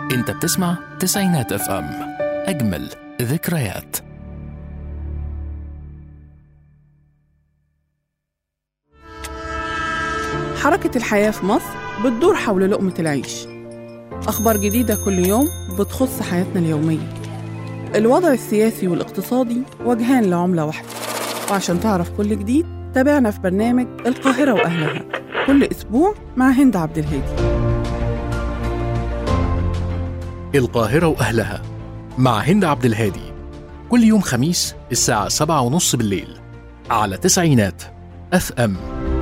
انت بتسمع تسعينات اف ام اجمل ذكريات حركة الحياة في مصر بتدور حول لقمة العيش أخبار جديدة كل يوم بتخص حياتنا اليومية الوضع السياسي والاقتصادي وجهان لعملة واحدة وعشان تعرف كل جديد تابعنا في برنامج القاهرة وأهلها كل أسبوع مع هند عبد الهادي القاهرة وأهلها مع هند عبد الهادي كل يوم خميس الساعة سبعة ونص بالليل على تسعينات اف ام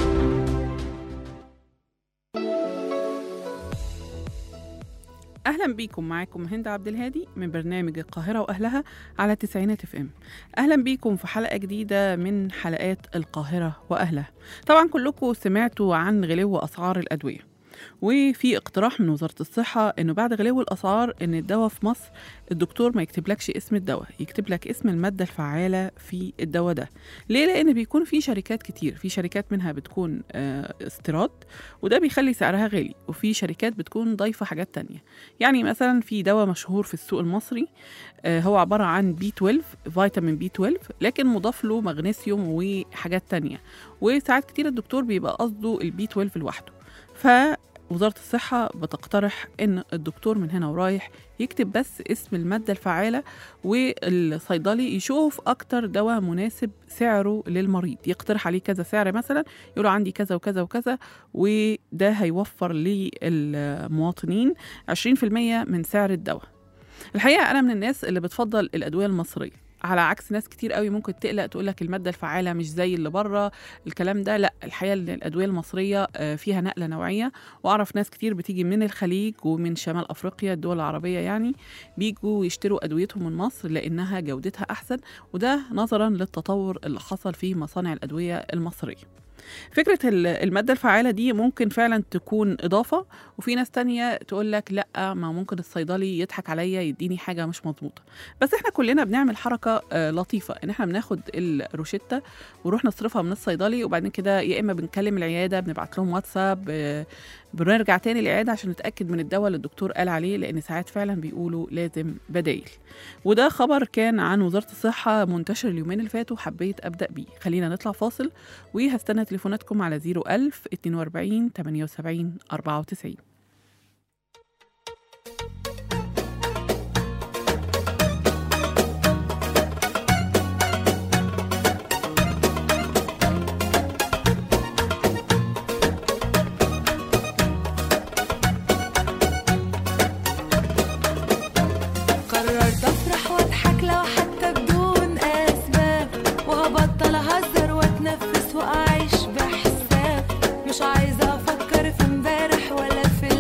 اهلا بيكم معاكم هند عبد الهادي من برنامج القاهره واهلها على تسعينات اف ام اهلا بيكم في حلقه جديده من حلقات القاهره واهلها طبعا كلكم سمعتوا عن غلو اسعار الادويه وفي اقتراح من وزاره الصحه انه بعد غلو الاسعار ان الدواء في مصر الدكتور ما يكتبلكش اسم الدواء يكتب لك اسم الماده الفعاله في الدواء ده ليه لان بيكون في شركات كتير في شركات منها بتكون آه، استيراد وده بيخلي سعرها غالي وفي شركات بتكون ضايفه حاجات تانية يعني مثلا في دواء مشهور في السوق المصري آه، هو عباره عن بي 12 فيتامين بي 12 لكن مضاف له مغنيسيوم وحاجات تانية وساعات كتير الدكتور بيبقى قصده البي 12 لوحده فوزارة الصحة بتقترح إن الدكتور من هنا ورايح يكتب بس اسم المادة الفعالة والصيدلي يشوف أكتر دواء مناسب سعره للمريض يقترح عليه كذا سعر مثلا يقول له عندي كذا وكذا وكذا وده هيوفر للمواطنين 20% من سعر الدواء الحقيقة أنا من الناس اللي بتفضل الأدوية المصرية على عكس ناس كتير قوي ممكن تقلق تقول لك الماده الفعاله مش زي اللي بره الكلام ده لا الحقيقه ان الادويه المصريه آه، فيها نقله نوعيه واعرف ناس كتير بتيجي من الخليج ومن شمال افريقيا الدول العربيه يعني بيجوا يشتروا ادويتهم من مصر لانها جودتها احسن وده نظرا للتطور اللي حصل في مصانع الادويه المصريه فكرة ال- المادة الفعالة دي ممكن فعلا تكون إضافة وفي ناس تانية تقول لك لأ ما ممكن الصيدلي يضحك عليا يديني حاجة مش مظبوطة بس احنا كلنا بنعمل حركة آه، لطيفة ان احنا بناخد الروشتة ونروح نصرفها من الصيدلي وبعدين كده يا إما بنكلم العيادة بنبعت لهم واتساب آه، بنرجع تاني العيادة عشان نتأكد من الدواء اللي الدكتور قال عليه لأن ساعات فعلا بيقولوا لازم بدايل وده خبر كان عن وزارة الصحة منتشر اليومين اللي فاتوا حبيت أبدأ بيه خلينا نطلع فاصل وهستنى تليفوناتكم على 01000 42 78 94 قررت افرح واضحك لو حتى بدون اسباب وابطل اهزر واتنفس واعيش بحساب مش عايزه افكر في امبارح ولا في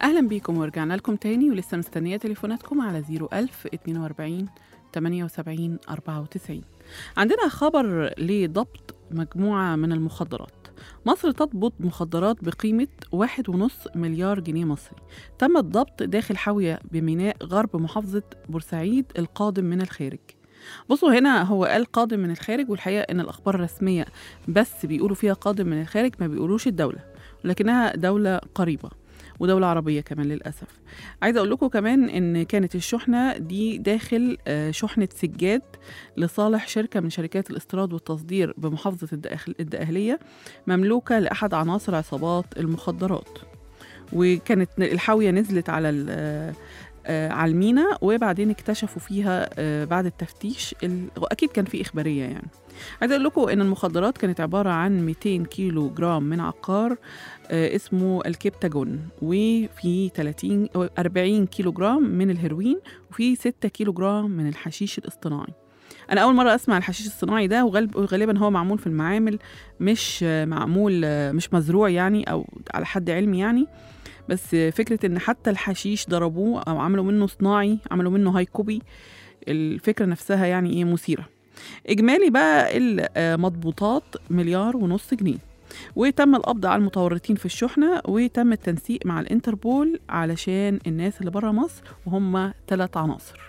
أهلا بيكم ورجعنا لكم تاني ولسه مستنية تليفوناتكم على 01000 42 78 94 عندنا خبر لضبط مجموعة من المخدرات مصر تضبط مخدرات بقيمة واحد ونص مليار جنيه مصري تم الضبط داخل حاوية بميناء غرب محافظة بورسعيد القادم من الخارج بصوا هنا هو قال قادم من الخارج والحقيقة إن الأخبار الرسمية بس بيقولوا فيها قادم من الخارج ما بيقولوش الدولة ولكنها دولة قريبة ودولة عربية كمان للأسف عايزة أقول لكم كمان إن كانت الشحنة دي داخل آه، شحنة سجاد لصالح شركة من شركات الاستيراد والتصدير بمحافظة الدقهل- الدقهلية مملوكة لأحد عناصر عصابات المخدرات وكانت الحاوية نزلت على ال- آه، آه، على المينا وبعدين اكتشفوا فيها آه، بعد التفتيش ال- واكيد كان في اخباريه يعني عايزه اقول لكم ان المخدرات كانت عباره عن 200 كيلو جرام من عقار آه، اسمه الكيبتاجون وفي 30 أو 40 كيلو جرام من الهيروين وفي 6 كيلو جرام من الحشيش الاصطناعي انا اول مره اسمع الحشيش الصناعي ده وغالب- وغالبا هو معمول في المعامل مش آه، معمول آه، مش مزروع يعني او على حد علمي يعني بس فكرة إن حتى الحشيش ضربوه أو عملوا منه صناعي عملوا منه هاي كوبي الفكرة نفسها يعني إيه مثيرة إجمالي بقى المضبوطات مليار ونص جنيه وتم القبض على المتورطين في الشحنة وتم التنسيق مع الانتربول علشان الناس اللي بره مصر وهم ثلاث عناصر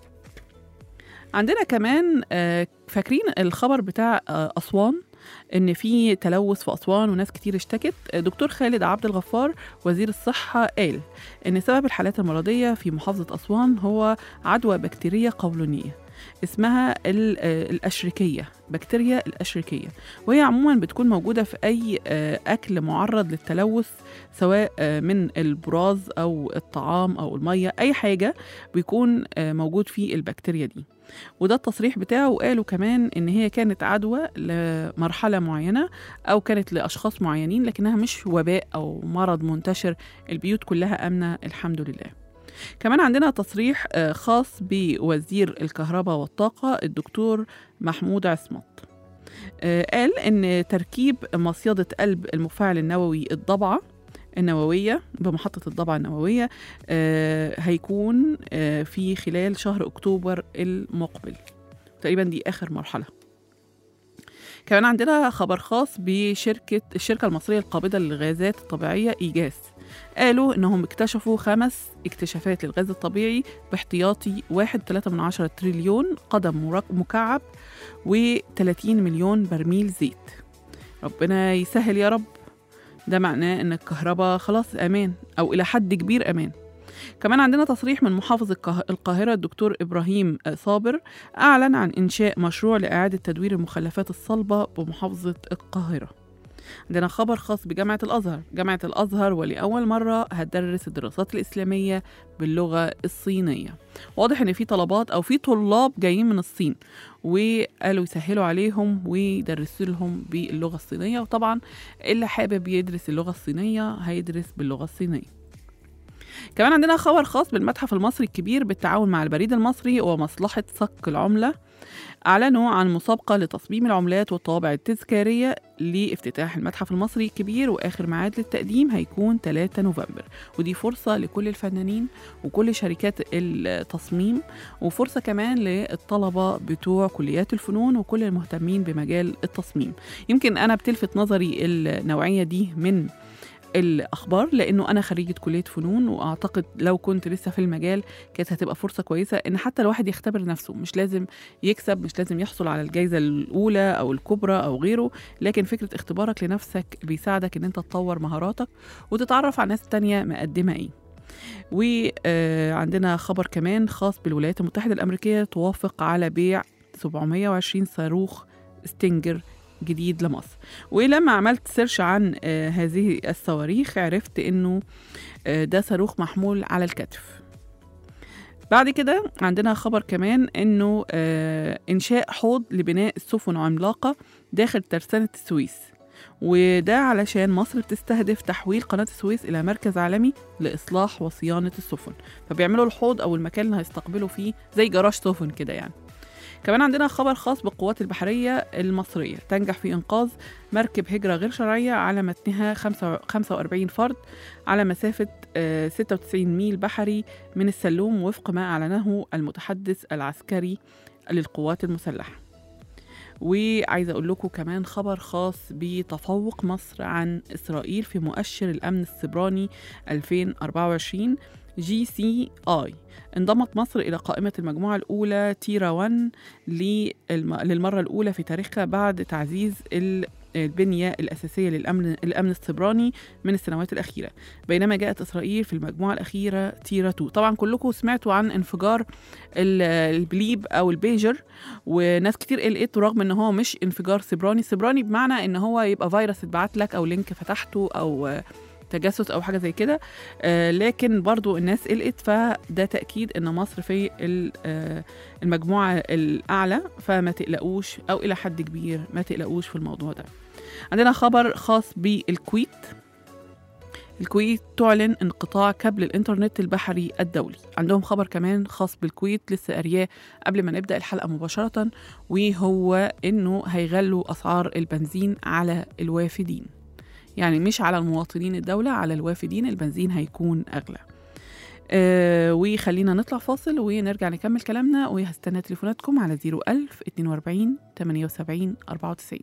عندنا كمان آه، فاكرين الخبر بتاع آه، أسوان إن في تلوث في أسوان وناس كتير اشتكت آه، دكتور خالد عبد الغفار وزير الصحة قال إن سبب الحالات المرضية في محافظة أسوان هو عدوى بكتيرية قولونية اسمها ال- آه، الأشركية بكتيريا الأشركية وهي عموما بتكون موجودة في أي آه، أكل معرض للتلوث سواء آه، من البراز أو الطعام أو المية أي حاجة بيكون آه، موجود فيه البكتيريا دي وده التصريح بتاعه وقالوا كمان ان هي كانت عدوى لمرحله معينه او كانت لاشخاص معينين لكنها مش وباء او مرض منتشر البيوت كلها امنه الحمد لله كمان عندنا تصريح آه، خاص بوزير الكهرباء والطاقه الدكتور محمود عصمت آه، قال ان تركيب مصيده قلب المفاعل النووي الضبعه النووية بمحطة الضبعة النووية آه، هيكون آه، في خلال شهر أكتوبر المقبل تقريبا دي آخر مرحلة كمان عندنا خبر خاص بشركة الشركة المصرية القابضة للغازات الطبيعية إيجاس قالوا إنهم اكتشفوا خمس اكتشافات للغاز الطبيعي باحتياطي 1.3 من عشرة تريليون قدم مرك- مكعب و30 مليون برميل زيت ربنا يسهل يا رب ده معناه ان الكهرباء خلاص امان او الى حد كبير امان كمان عندنا تصريح من محافظ القاه- القاهرة الدكتور إبراهيم صابر أعلن عن إنشاء مشروع لإعادة تدوير المخلفات الصلبة بمحافظة القاهرة عندنا خبر خاص بجامعة الأزهر جامعة الأزهر ولأول مرة هتدرس الدراسات الإسلامية باللغة الصينية واضح إن في طلبات أو في طلاب جايين من الصين وقالوا يسهلوا عليهم ويدرسوا لهم باللغة الصينية وطبعا اللي حابب يدرس اللغة الصينية هيدرس باللغة الصينية كمان عندنا خبر خاص بالمتحف المصري الكبير بالتعاون مع البريد المصري ومصلحة صك العملة أعلنوا عن مسابقة لتصميم العملات والطوابع التذكارية لافتتاح المتحف المصري الكبير وآخر ميعاد للتقديم هيكون 3 نوفمبر ودي فرصة لكل الفنانين وكل شركات التصميم وفرصة كمان للطلبة بتوع كليات الفنون وكل المهتمين بمجال التصميم يمكن أنا بتلفت نظري النوعية دي من الاخبار لانه انا خريجه كليه فنون واعتقد لو كنت لسه في المجال كانت هتبقى فرصه كويسه ان حتى الواحد يختبر نفسه مش لازم يكسب مش لازم يحصل على الجائزه الاولى او الكبرى او غيره لكن فكره اختبارك لنفسك بيساعدك ان انت تطور مهاراتك وتتعرف على ناس تانية مقدمه ايه وعندنا خبر كمان خاص بالولايات المتحدة الأمريكية توافق على بيع 720 صاروخ ستينجر جديد لمصر ولما عملت سيرش عن آه، هذه الصواريخ عرفت انه آه، ده صاروخ محمول على الكتف بعد كده عندنا خبر كمان انه آه، انشاء حوض لبناء السفن عملاقه داخل ترسانه السويس وده علشان مصر بتستهدف تحويل قناة السويس إلى مركز عالمي لإصلاح وصيانة السفن فبيعملوا الحوض أو المكان اللي هيستقبلوا فيه زي جراج سفن كده يعني كمان عندنا خبر خاص بالقوات البحرية المصرية تنجح في إنقاذ مركب هجرة غير شرعية على متنها 45 فرد على مسافة آه، 96 ميل بحري من السلوم وفق ما أعلنه المتحدث العسكري للقوات المسلحة وعايزة أقول لكم كمان خبر خاص بتفوق مصر عن إسرائيل في مؤشر الأمن السبراني 2024 جي سي آي انضمت مصر إلى قائمة المجموعة الأولى تيرا 1 للم- للمرة الأولى في تاريخها بعد تعزيز ال- البنية الأساسية للأمن الأمن السبراني من السنوات الأخيرة بينما جاءت إسرائيل في المجموعة الأخيرة تيرا 2 طبعا كلكم سمعتوا عن انفجار ال- البليب أو البيجر وناس كتير قلقت رغم ان هو مش انفجار سبراني سبراني بمعنى ان هو يبقى فيروس اتبعت لك او لينك فتحته او آه، تجسس او حاجه زي كده آه، لكن برضو الناس قلقت فده تاكيد ان مصر في ال- آه، المجموعه الاعلى فما تقلقوش او الى حد كبير ما تقلقوش في الموضوع ده عندنا خبر خاص بالكويت الكويت تعلن انقطاع كابل الانترنت البحري الدولي عندهم خبر كمان خاص بالكويت لسه قارياه قبل ما نبدا الحلقه مباشره وهو انه هيغلوا اسعار البنزين على الوافدين يعني مش على المواطنين الدوله على الوافدين البنزين هيكون اغلى آه وخلينا نطلع فاصل ونرجع نكمل كلامنا وهستنى تليفوناتكم على 01000 42 78 94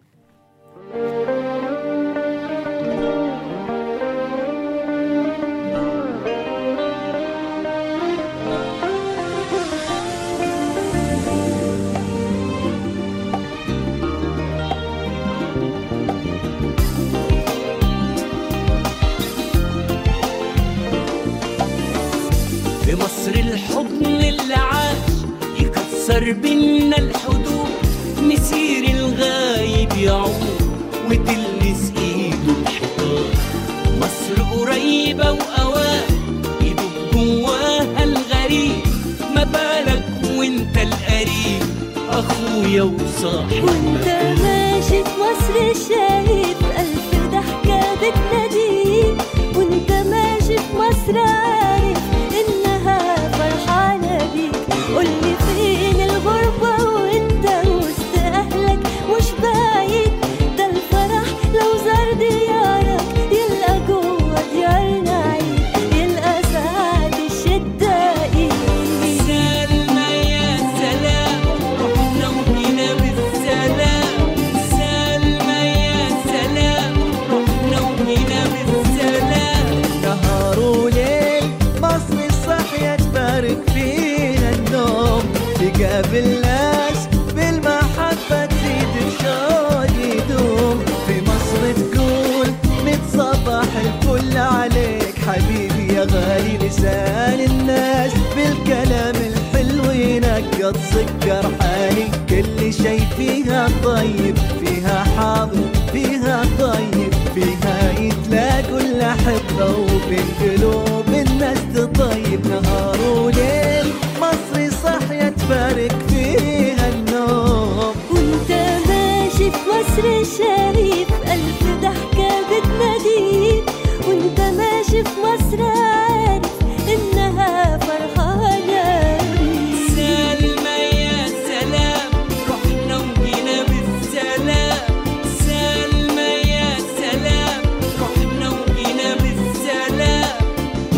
في مصر الحضن اللي عاش يكسر بينا الحدود مسير الغايب يعود وتلمس ايده الحيطان مصر قريبة وأوان يدوب جواها الغريب ما بالك وانت القريب أخويا وصاحب وانت ماشي في مصر شايف ألف ضحكة بتناديك وانت ماشي في مصر عارف إنها فرحانة بيك قولي فين الغربة وانت وسط أهلك مش بعيد ده الفرح لو زار ديارك يلقى جوه ديارنا عيد يلقى ساعات الشدة ايد سلمى يا سلام رحنا وجينا بالسلام سلمى يا سلام رحنا وجينا بالسلام نهار وليل مصر الصحية تبارك فينا النوم تقابل ناس بالمحبة تزيد الشوق يدوم في مصر تقول متصبح الكل عليك حبيبي يا غالي لسان الناس بالكلام الحلو ينقط سكر حالي كل شي فيها طيب فيها حاضر فيها طيب فيها يتلاقوا الأحبة وبين قلوب الناس تطيب نهار وليل مصري صحية تبارك فيها النوم وانت ماشي في مصر شايف ألف ضحكة بتناديك وانت ماشي في مصر عارف إنها فرحانة بيك سلمى يا سلام رحنا وجينا بالسلام سلمى يا سلام رحنا وجينا بالسلام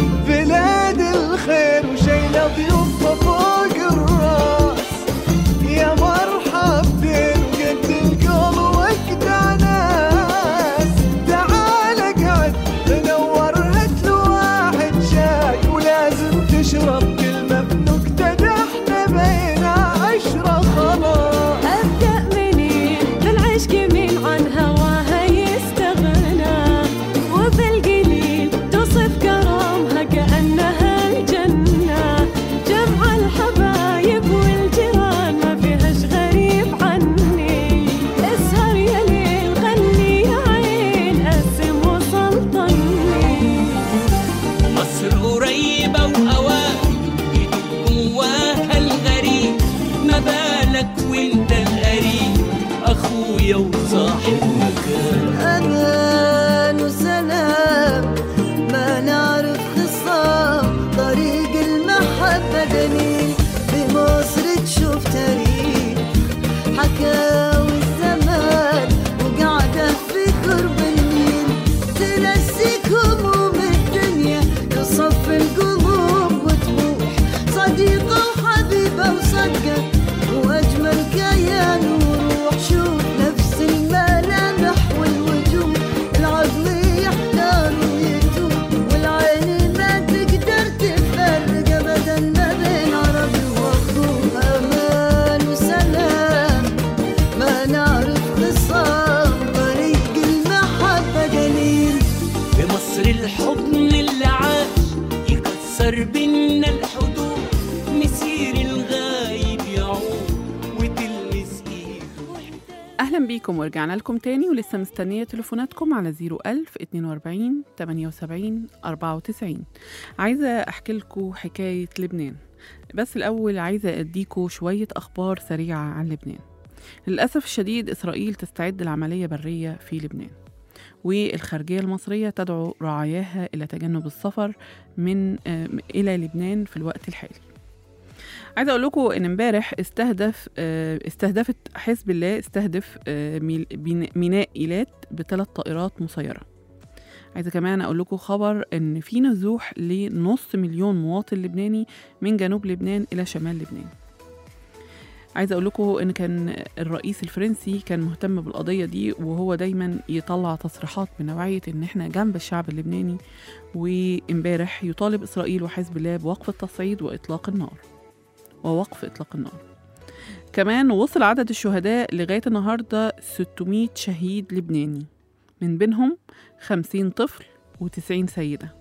دقة وأجمل كيان وروح شوف نفس الملامح والوجوه العقل يحتار ويتوه والعين ما تقدر تفرق أبدا ما بين عربي وأخوه أمان وسلام ما نعرف خصام طريق المحبة قليل بمصر الحضن اللي عاش يكسر بينا الحدود مسير الغايب يعود وتلمس ايده اهلا بيكم ورجعنا لكم تاني ولسه مستنيه تليفوناتكم على 01000 42 78 94 عايزه احكي لكم حكايه لبنان بس الاول عايزه اديكم شويه اخبار سريعه عن لبنان للاسف الشديد اسرائيل تستعد لعمليه بريه في لبنان والخارجيه المصريه تدعو رعاياها الى تجنب السفر من آه، الى لبنان في الوقت الحالي عايزه اقول لكم ان امبارح استهدف آه، استهدفت حزب الله استهدف آه، ميل- بين- ميناء ايلات بثلاث طائرات مسيره عايزه كمان اقول لكم خبر ان في نزوح لنص مليون مواطن لبناني من جنوب لبنان الى شمال لبنان عايزه اقول لكم ان كان الرئيس الفرنسي كان مهتم بالقضيه دي وهو دايما يطلع تصريحات بنوعيه ان احنا جنب الشعب اللبناني وامبارح يطالب اسرائيل وحزب الله بوقف التصعيد واطلاق النار ووقف إطلاق النار كمان وصل عدد الشهداء لغاية النهاردة 600 شهيد لبناني من بينهم 50 طفل و90 سيدة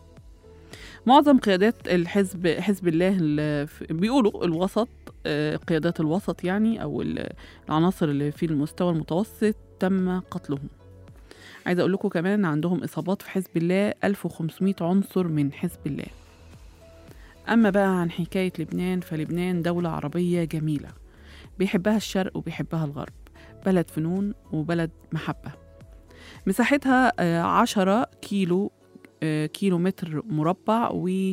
معظم قيادات الحزب حزب الله ال- ف- بيقولوا الوسط آه، قيادات الوسط يعني أو ال- العناصر اللي في المستوى المتوسط تم قتلهم عايزة أقول لكم كمان عندهم إصابات في حزب الله 1500 عنصر من حزب الله أما بقى عن حكاية لبنان فلبنان دولة عربية جميلة بيحبها الشرق وبيحبها الغرب بلد فنون وبلد محبة مساحتها آه، عشرة كيلو آه، كيلو متر مربع و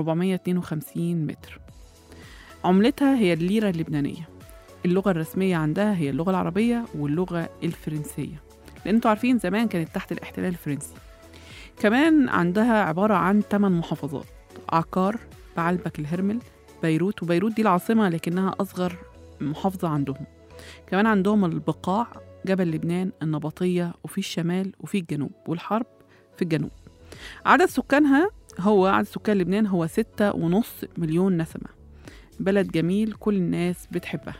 452 متر عملتها هي الليرة اللبنانية اللغة الرسمية عندها هي اللغة العربية واللغة الفرنسية لأن انتوا عارفين زمان كانت تحت الاحتلال الفرنسي كمان عندها عبارة عن 8 محافظات عكار بعلبك الهرمل بيروت وبيروت دي العاصمة لكنها أصغر محافظة عندهم كمان عندهم البقاع جبل لبنان النبطية وفي الشمال وفي الجنوب والحرب في الجنوب عدد سكانها هو عدد سكان لبنان هو ستة ونص مليون نسمة بلد جميل كل الناس بتحبها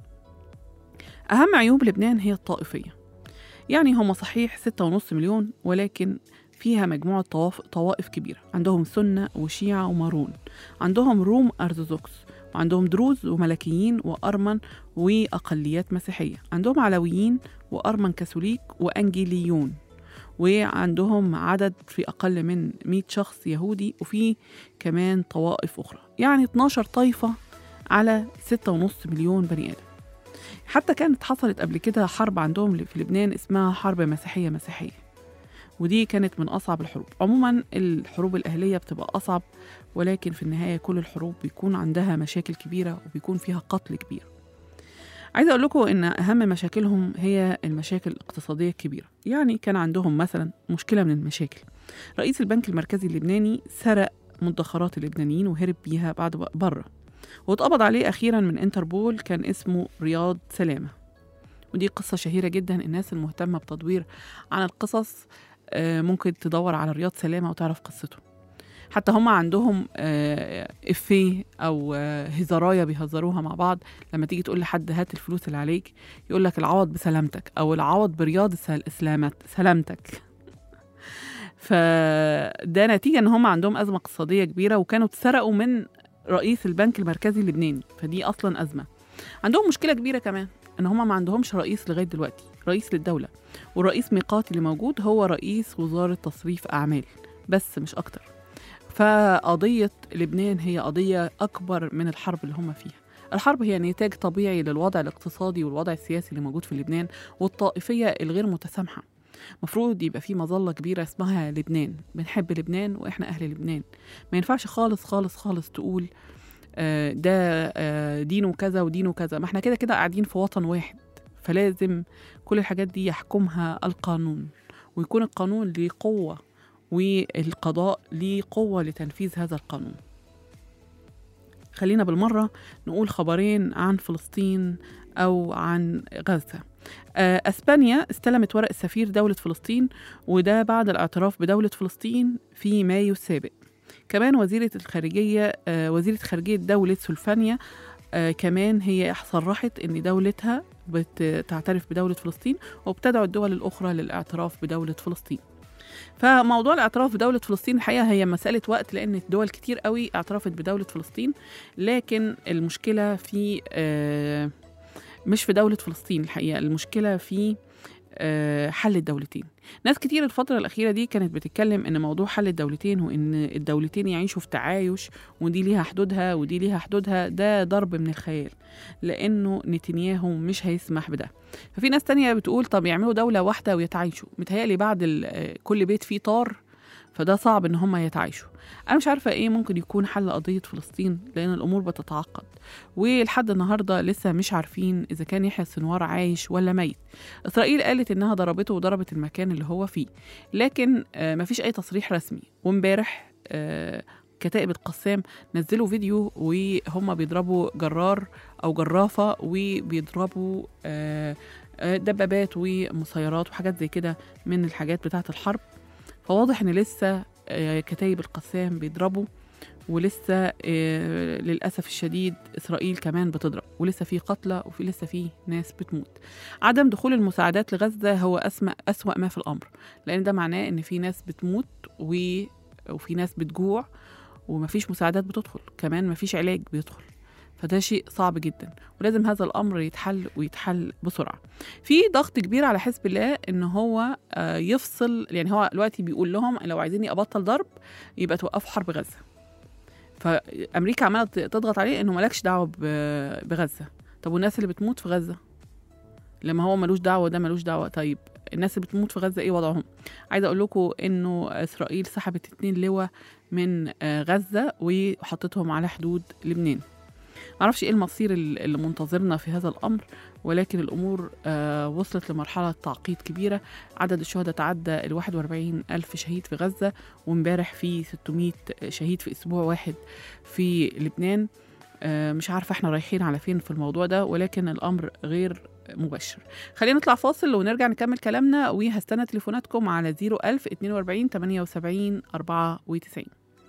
أهم عيوب لبنان هي الطائفية يعني هم صحيح ستة ونص مليون ولكن فيها مجموعة طواف طوائف كبيرة عندهم سنة وشيعة ومارون عندهم روم أرثوذكس وعندهم دروز وملكيين وأرمن وأقليات مسيحية عندهم علويين وأرمن كاثوليك وأنجيليون وعندهم عدد في أقل من 100 شخص يهودي وفي كمان طوائف أخرى يعني 12 طائفة على 6.5 مليون بني آدم حتى كانت حصلت قبل كده حرب عندهم في لبنان اسمها حرب مسيحية مسيحية ودي كانت من أصعب الحروب عموما الحروب الأهلية بتبقى أصعب ولكن في النهاية كل الحروب بيكون عندها مشاكل كبيرة وبيكون فيها قتل كبير عايزة أقول لكم إن أهم مشاكلهم هي المشاكل الاقتصادية الكبيرة يعني كان عندهم مثلا مشكلة من المشاكل رئيس البنك المركزي اللبناني سرق مدخرات اللبنانيين وهرب بيها بعد بره واتقبض عليه أخيرا من انتربول كان اسمه رياض سلامة ودي قصة شهيرة جدا الناس المهتمة بتدوير عن القصص آه، ممكن تدور على رياض سلامة وتعرف قصته حتى هم عندهم آه، إفيه أو آه، هزارايا بيهزروها مع بعض لما تيجي تقول لحد هات الفلوس اللي عليك يقول لك العوض بسلامتك أو العوض برياض سل- سلامت سلامتك فده نتيجة إن هم عندهم أزمة اقتصادية كبيرة وكانوا اتسرقوا من رئيس البنك المركزي اللبناني فدي أصلا أزمة عندهم مشكلة كبيرة كمان إن هم ما عندهمش رئيس لغاية دلوقتي رئيس للدولة والرئيس ميقاتي اللي موجود هو رئيس وزارة تصريف أعمال بس مش أكتر فقضية لبنان هي قضية أكبر من الحرب اللي هم فيها الحرب هي نتاج طبيعي للوضع الاقتصادي والوضع السياسي اللي موجود في لبنان والطائفية الغير متسامحة مفروض يبقى في مظلة كبيرة اسمها لبنان بنحب لبنان وإحنا أهل لبنان ما ينفعش خالص خالص خالص تقول آه، ده آه، دينه كذا ودينه كذا ما احنا كده كده قاعدين في وطن واحد فلازم كل الحاجات دي يحكمها القانون ويكون القانون ليه قوة والقضاء ليه قوة لتنفيذ هذا القانون خلينا بالمرة نقول خبرين عن فلسطين أو عن غزة آه، أسبانيا استلمت ورق السفير دولة فلسطين وده بعد الاعتراف بدولة فلسطين في مايو السابق كمان وزيرة الخارجية آه، وزيرة خارجية دولة سلفانيا آه، كمان هي صرحت ان دولتها بتعترف بدولة فلسطين وبتدعو الدول الأخرى للاعتراف بدولة فلسطين فموضوع الاعتراف بدولة فلسطين الحقيقة هي مسألة وقت لأن دول كتير قوي اعترفت بدولة فلسطين لكن المشكلة في آه، مش في دولة فلسطين الحقيقة المشكلة في آه، حل الدولتين ناس كتير الفترة الأخيرة دي كانت بتتكلم إن موضوع حل الدولتين وإن الدولتين يعيشوا في تعايش ودي ليها حدودها ودي ليها حدودها ده ضرب من الخيال لأنه نتنياهو مش هيسمح بده ففي ناس تانية بتقول طب يعملوا دولة واحدة ويتعايشوا متهيألي بعد ال- آه، كل بيت فيه طار فده صعب ان هم يتعايشوا انا مش عارفه ايه ممكن يكون حل قضيه فلسطين لان الامور بتتعقد ولحد النهارده لسه مش عارفين اذا كان يحيى السنوار عايش ولا ميت اسرائيل قالت انها ضربته وضربت المكان اللي هو فيه لكن آه، مفيش اي تصريح رسمي وامبارح آه، كتائب القسام نزلوا فيديو وهم بيضربوا جرار او جرافه وبيضربوا آه، آه، دبابات ومسيرات وحاجات زي كده من الحاجات بتاعه الحرب فواضح ان لسه آه، كتايب القسام بيضربوا ولسه آه، للاسف الشديد اسرائيل كمان بتضرب ولسه في قتلى وفي لسه في ناس بتموت عدم دخول المساعدات لغزه هو اسمى اسوا ما في الامر لان ده معناه ان في ناس بتموت و... وفي ناس بتجوع ومفيش مساعدات بتدخل كمان مفيش علاج بيدخل فده شيء صعب جدا ولازم هذا الامر يتحل ويتحل بسرعه في ضغط كبير على حزب الله ان هو آه، يفصل يعني هو دلوقتي بيقول لهم لو عايزيني ابطل ضرب يبقى توقفوا حرب غزه فامريكا عماله تضغط عليه انه مالكش دعوه ب- بغزه طب والناس اللي بتموت في غزه لما هو ملوش دعوه ده ملوش دعوه طيب الناس اللي بتموت في غزه ايه وضعهم عايزه اقول لكم انه اسرائيل سحبت اتنين لواء من آه، غزه وحطتهم على حدود لبنان معرفش ايه المصير ال- اللي منتظرنا في هذا الامر ولكن الامور آه، وصلت لمرحله تعقيد كبيره عدد الشهداء تعدى ال 41 الف شهيد في غزه وامبارح في 600 شهيد في اسبوع واحد في لبنان آه، مش عارفه احنا رايحين على فين في الموضوع ده ولكن الامر غير مبشر خلينا نطلع فاصل ونرجع نكمل كلامنا وهستنى تليفوناتكم على 01000 42 78 94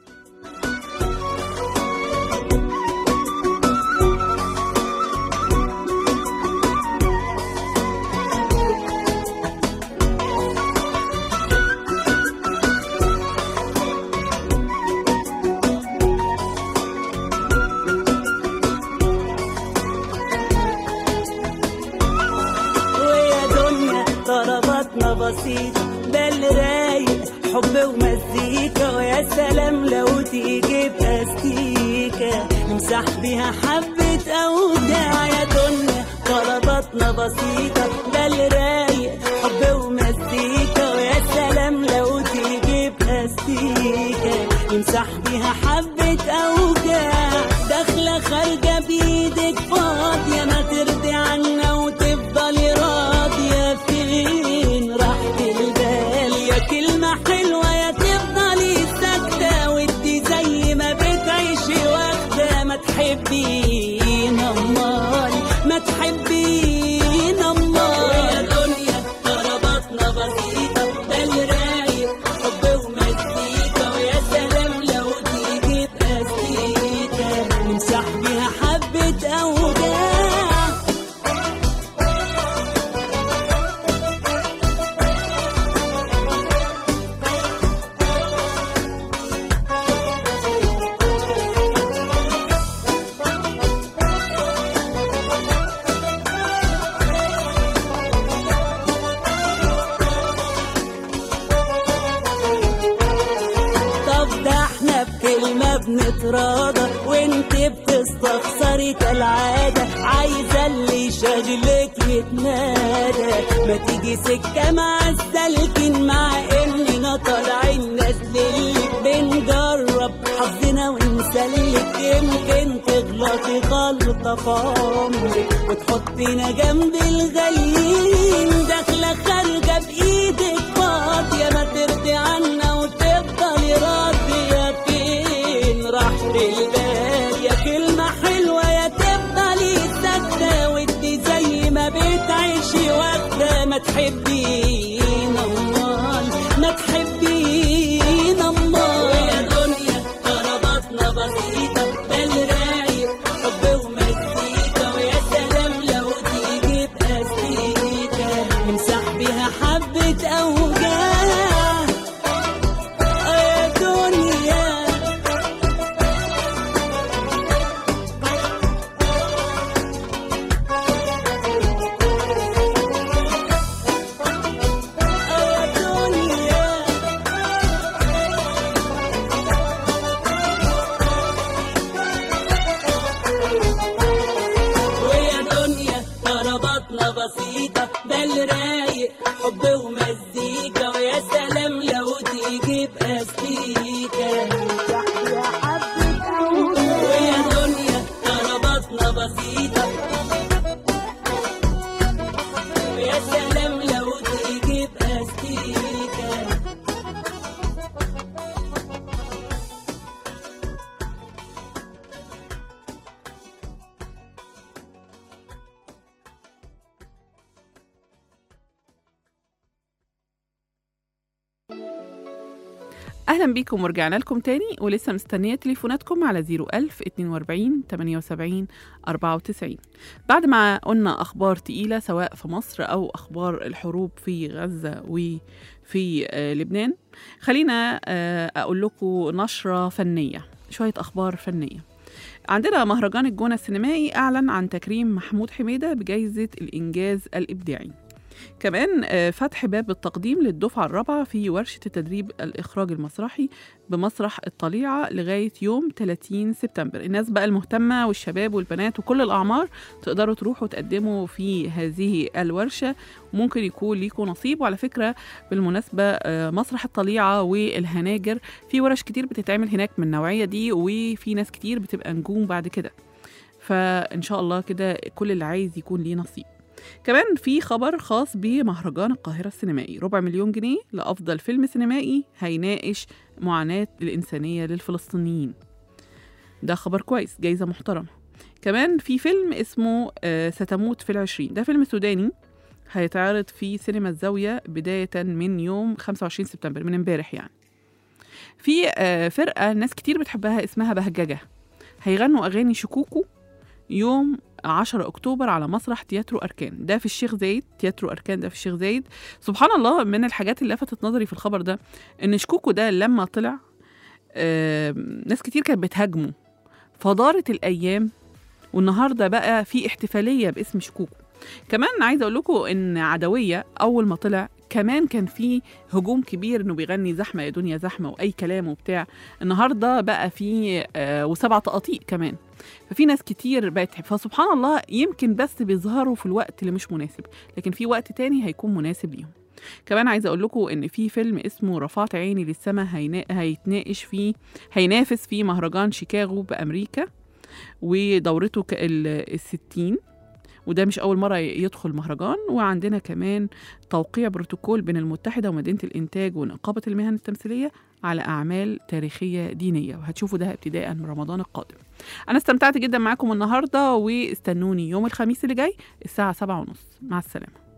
ويا دنيا طلباتنا بسيطة ده اللي رايق حب ومزيكا ويا سلام لو تيجي باستيكا نمسح بيها حبة أوجاع يا دنيا طلباتنا بسيطة ده اللي رايق حب ومزيكا ويا سلام لو تيجي باستيكا نمسح بيها حبة أوجاع داخلة خارجة بإيدك فاضية ما ترضي عنا وتفضلي راضية فين راحة البال يا كلمة حلوة يا تفضلي ساكتة ودي زي ما بتعيشي واخدة ما تحبين أمال ما تحبين أمال ويا دنيا ضرباتنا بسيطة ده اللي رايق حب ومزيكا ويا سلام لو تيجي بأستيكا نمسح بيها حبة أوجاع طب ده احنا بكلمة بنتراضى وانت بتستخسري كالعادة عايزة اللي شغلك يتنادى ما تيجي سكة مع السالكين مع اننا طالعين نازلين بنجرب حظنا ونسلك يمكن تغلطي غلطة في عمرك وتحطينا جنب الغاليين داخلة خارجة بإيدك فاضية ما ترضي عنا وتفضلي راضية فين راحة البال يا كلمة تحبينا امال ما تحبينا امال ويا دنيا ضرباتنا بسيطة بل رايق حب ومزيكا ويا سلام لو تيجي بأستيكا نمسح بيها حبة أوجاع آه يا دنيا آه يا دنيا ويا دنيا ضرباتنا بسيطة بل رايق حب ومزيكا ويا سلام لو تيجي بأستيكا ويا دنيا ضرباتنا بسيطة ويا سلام لو تيجي بأستيكا اهلا بيكم ورجعنا لكم تاني ولسه مستنيه تليفوناتكم على 01000 42 78 94 بعد ما قلنا اخبار تقيله سواء في مصر او اخبار الحروب في غزه وفي آه، لبنان خلينا آه، اقول لكم نشره فنيه شويه اخبار فنيه عندنا مهرجان الجونه السينمائي اعلن عن تكريم محمود حميده بجائزه الانجاز الابداعي كمان آه، فتح باب التقديم للدفعة الرابعة في ورشة التدريب الإخراج المسرحي بمسرح الطليعة لغاية يوم 30 سبتمبر الناس بقى المهتمة والشباب والبنات وكل الأعمار تقدروا تروحوا تقدموا في هذه الورشة ممكن يكون ليكوا نصيب وعلى فكرة بالمناسبة آه، مسرح الطليعة والهناجر في ورش كتير بتتعمل هناك من النوعية دي وفي ناس كتير بتبقى نجوم بعد كده فإن شاء الله كده كل اللي عايز يكون ليه نصيب كمان في خبر خاص بمهرجان القاهرة السينمائي ربع مليون جنيه لأفضل فيلم سينمائي هيناقش معاناة الإنسانية للفلسطينيين ده خبر كويس جايزة محترمة كمان في فيلم اسمه آه، ستموت في العشرين ده فيلم سوداني هيتعرض في سينما الزاوية بداية من يوم 25 سبتمبر من امبارح يعني في آه، فرقة ناس كتير بتحبها اسمها بهججة هيغنوا أغاني شكوكو يوم 10 اكتوبر على مسرح تياترو اركان ده في الشيخ زايد تياترو اركان ده في الشيخ زايد سبحان الله من الحاجات اللي لفتت نظري في الخبر ده ان شكوكو ده لما طلع آه ناس كتير كانت بتهاجمه فدارت الايام والنهارده بقى في احتفاليه باسم شكوكو كمان عايزه اقول لكم ان عدويه اول ما طلع كمان كان في هجوم كبير انه بيغني زحمه يا دنيا زحمه واي كلام وبتاع النهارده بقى في آه وسبع تقاطيع كمان ففي ناس كتير بقت تحب فسبحان الله يمكن بس بيظهروا في الوقت اللي مش مناسب لكن في وقت تاني هيكون مناسب ليهم كمان عايزه اقول لكم ان في فيلم اسمه رفعت عيني للسما هينا... هيتناقش فيه هينافس في مهرجان شيكاغو بامريكا ودورته ك- ال- الستين وده مش أول مرة يدخل مهرجان وعندنا كمان توقيع بروتوكول بين المتحدة ومدينة الإنتاج ونقابة المهن التمثيلية على أعمال تاريخية دينية وهتشوفوا ده ابتداء من رمضان القادم أنا استمتعت جدا معاكم النهاردة واستنوني يوم الخميس اللي جاي الساعة سبعة ونص مع السلامة